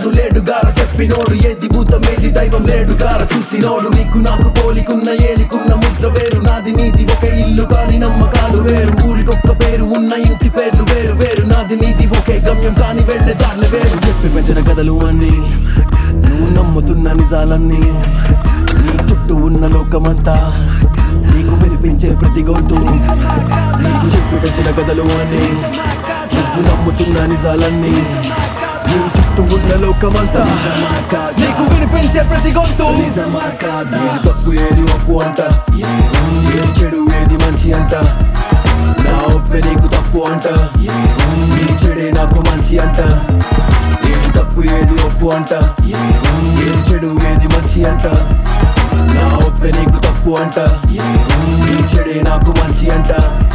రాదు లేడు గార చెప్పినోడు ఏది భూతం ఏది దైవం లేడు గార చూసినోడు నీకు నాకు పోలికున్న ఏలికున్న ముద్ర వేరు నాది నీది ఒక ఇల్లు కాని నమ్మకాలు వేరు ఊరికొక్క పేరు ఉన్న ఇంటి పేర్లు వేరు వేరు నాది నీది ఒకే గమ్యం కాని వెళ్ళే దారులు వేరు చెప్పి పెంచిన కథలు అన్ని నువ్వు నమ్ముతున్న నిజాలన్నీ నీ చుట్టూ ఉన్న లోకమంతా నీకు వినిపించే ప్రతి గొంతు నీకు చెప్పి పెంచిన కథలు అన్ని నువ్వు నమ్ముతున్న నిజాలన్నీ నీ చుట్టూ ఉన్న లోకమంతా నీకు వినిపించే ప్రతి గొంతు ఏది తప్పు ఏది ఒప్పు అంట ఏది చెడు ఏది మంచి అంట నా ఒప్పే నీకు తప్పు అంట నీ చెడే నాకు మంచి అంట ఏది తప్పు ఏది ఒప్పు అంట ఏది చెడు ఏది మంచి అంట నా ఒప్పే నీకు తప్పు అంట నీ చెడే నాకు మంచి అంట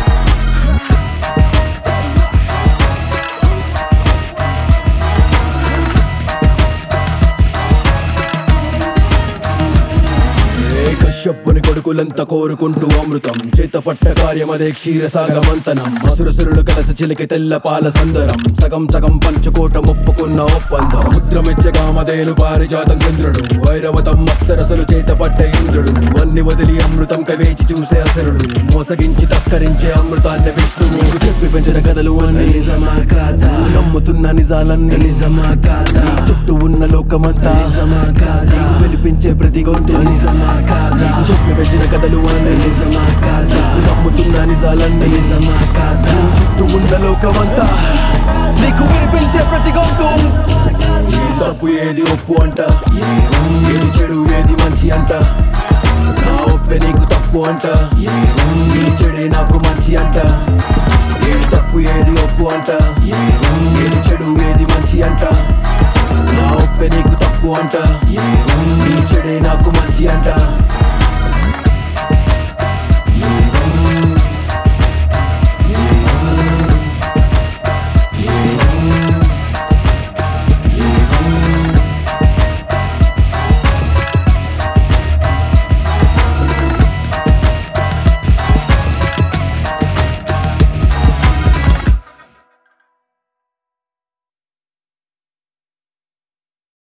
ఏ కశ్యప్పుని కొడుకులంతా కోరుకుంటూ అమృతం చేత పట్ట కార్యమదే క్షీరసాగమంతనం అసురసురులు కలస చిలికి తెల్ల పాల సందరం సగం సగం పంచుకోట ఒప్పుకున్న ఒప్పందం ముద్రమెచ్చగా మదేను పారిజాతం చంద్రుడు వైరవతం అప్సరసలు చేత పట్ట ఇంద్రుడు అన్ని వదిలి అమృతం కవేచి చూసే అసరుడు మోసగించి తస్కరించే అమృతాన్ని విష్ణువు చెప్పి పెంచిన కథలు అన్ని నిజమా కాదా నమ్ముతున్న నిజాలన్నీ నిజమా కాదా చుట్టూ ఉన్న లోకమంతా నిజమా కాదా వినిపించే ప్రతి గొంతు నిజమా కాదా చెప్పి పెంచిన కథలు అన్ని నిజమా కాదా నమ్ముతున్న నిజాలన్నీ నిజమా కాదా చుట్టూ ఉన్న లోకమంతా నీకు వినిపించే ప్రతి గొంతు ఏది తప్పు ఏది ఒప్పు అంట ఏది చెడు ఏది మంచి అంట నా ఒప్పే నీకు తప్పు అంట నీ చెడే నాకు మంచి అంట ఏది తప్పు ఏది ఒప్పు అంట ఏది చెడు ఏది మంచి అంట నా ఒప్పే నీకు తప్పు అంట నీ చెడే నాకు మంచి అంట